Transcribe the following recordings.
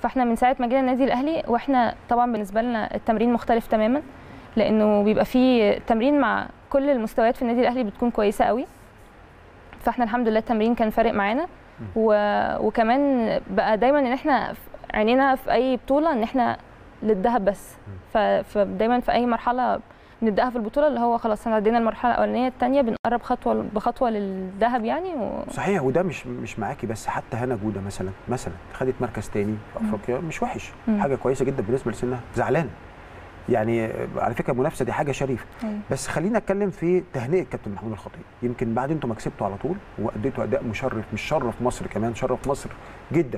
فاحنا من ساعه ما جينا النادي الاهلي واحنا طبعا بالنسبه لنا التمرين مختلف تماما لانه بيبقى فيه تمرين مع كل المستويات في النادي الاهلي بتكون كويسه قوي فاحنا الحمد لله التمرين كان فارق معانا و... وكمان بقى دايما ان احنا في عينينا في اي بطوله ان احنا للذهب بس ف... فدايما في اي مرحله بنبداها في البطوله اللي هو خلاص احنا عدينا المرحله الاولانيه الثانيه بنقرب خطوه بخطوه للذهب يعني و... صحيح وده مش مش معاكي بس حتى هنا جوده مثلا مثلا خدت مركز تاني في افريقيا مش وحش مم. حاجه كويسه جدا بالنسبه لسنها زعلانه يعني على فكره المنافسه دي حاجه شريفه أيوة. بس خلينا اتكلم في تهنئه كابتن محمود الخطيب يمكن بعد انتم ما كسبتوا على طول واديتوا اداء مشرف مش شرف مصر كمان شرف مصر جدا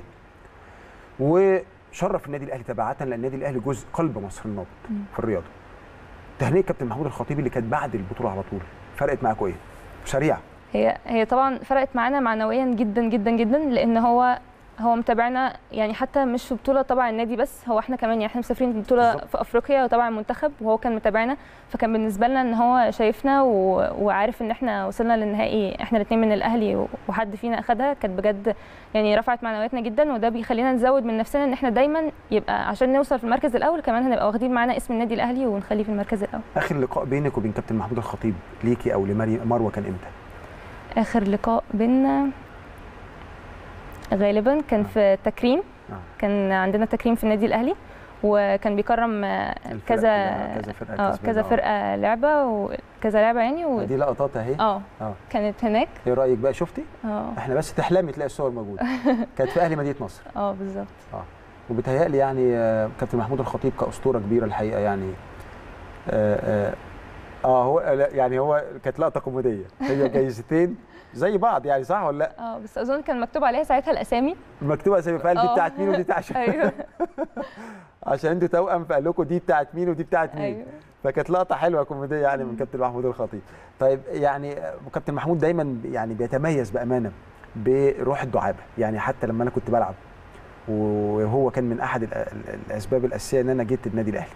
وشرف النادي الاهلي تبعا لان النادي الاهلي جزء قلب مصر النابض مم. في الرياضه تهنئه كابتن محمود الخطيب اللي كانت بعد البطوله على طول فرقت معاكم ايه سريع هي هي طبعا فرقت معانا معنويا جدا جدا جدا لان هو هو متابعنا يعني حتى مش في بطوله طبعا النادي بس هو احنا كمان يعني احنا مسافرين بطوله بالظبط. في افريقيا وطبعا المنتخب وهو كان متابعنا فكان بالنسبه لنا ان هو شايفنا و... وعارف ان احنا وصلنا للنهائي احنا الاثنين من الاهلي وحد فينا اخدها كانت بجد يعني رفعت معنوياتنا جدا وده بيخلينا نزود من نفسنا ان احنا دايما يبقى عشان نوصل في المركز الاول كمان هنبقى واخدين معانا اسم النادي الاهلي ونخليه في المركز الاول اخر لقاء بينك وبين كابتن محمود الخطيب ليكي او لمروه كان امتى اخر لقاء بينا غالبا كان في تكريم آه. كان عندنا تكريم في النادي الاهلي وكان بيكرم آه، الفرق كذا كلها، كذا فرقه اه كسبانة. كذا فرقه لعبه وكذا لعبه يعني و... دي لقطات اهي اه اه كانت هناك ايه رايك بقى شفتي اه احنا بس تحلمي تلاقي الصور موجوده كانت في اهلي مدينه نصر اه بالظبط وبتهيألي يعني آه، كابتن محمود الخطيب كاسطوره كبيره الحقيقه يعني اه, آه, آه هو لا، يعني هو كانت لقطه كوميديه هي جايزتين زي بعض يعني صح ولا لا؟ اه بس اظن كان مكتوب عليها ساعتها الاسامي مكتوبه اسامي فقال دي آه. بتاعت مين ودي بتاعت ايوه عشان انتوا توأم فقال لكم دي بتاعت مين ودي بتاعت مين ايوه فكانت لقطه حلوه كوميديه يعني من كابتن محمود الخطيب طيب يعني آه، كابتن محمود دايما يعني بيتميز بامانه بروح الدعابه يعني حتى لما انا كنت بلعب وهو كان من احد الأ- ال- الاسباب الاساسيه ان انا جيت النادي الاهلي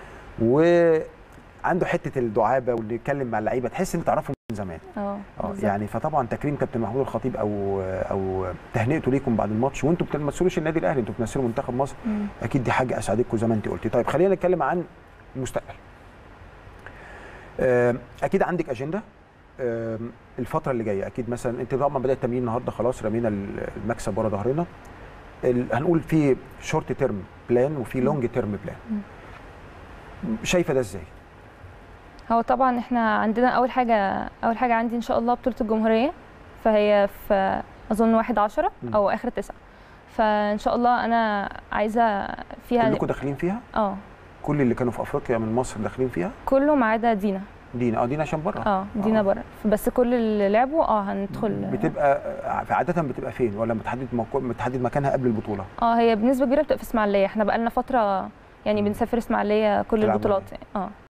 وعنده حته الدعابه واللي يتكلم مع اللعيبه تحس ان تعرفه من زمان اه اه بالظبط. يعني فطبعا تكريم كابتن محمود الخطيب او او تهنئته ليكم بعد الماتش وانتم ما بتمثلوش النادي الاهلي انتم بتمثلوا منتخب مصر مم. اكيد دي حاجه اسعدتكم زي ما انت قلتي طيب خلينا نتكلم عن المستقبل آم، اكيد عندك اجنده آم، الفتره اللي جايه اكيد مثلا انت طبعا بدات التمرين النهارده خلاص رمينا المكسب ورا ظهرنا ال- هنقول في شورت تيرم بلان وفي لونج تيرم بلان شايفه ده ازاي هو طبعا احنا عندنا اول حاجه اول حاجه عندي ان شاء الله بطوله الجمهوريه فهي في اظن واحد عشرة مم. او اخر تسعة فان شاء الله انا عايزه فيها كلكم داخلين فيها اه كل اللي كانوا في افريقيا من مصر داخلين فيها كله ما عدا دينا دينا اه دينا عشان بره اه دينا آه. بره بس كل اللي لعبوا اه هندخل بتبقى آه، عاده بتبقى فين ولا متحدد موقع متحدد مكانها قبل البطوله اه هي بنسبه كبيره بتبقى في اسماعيليه احنا بقالنا فتره يعني مم. بنسافر اسماعيليه كل تلعبوا البطولات يعني. اه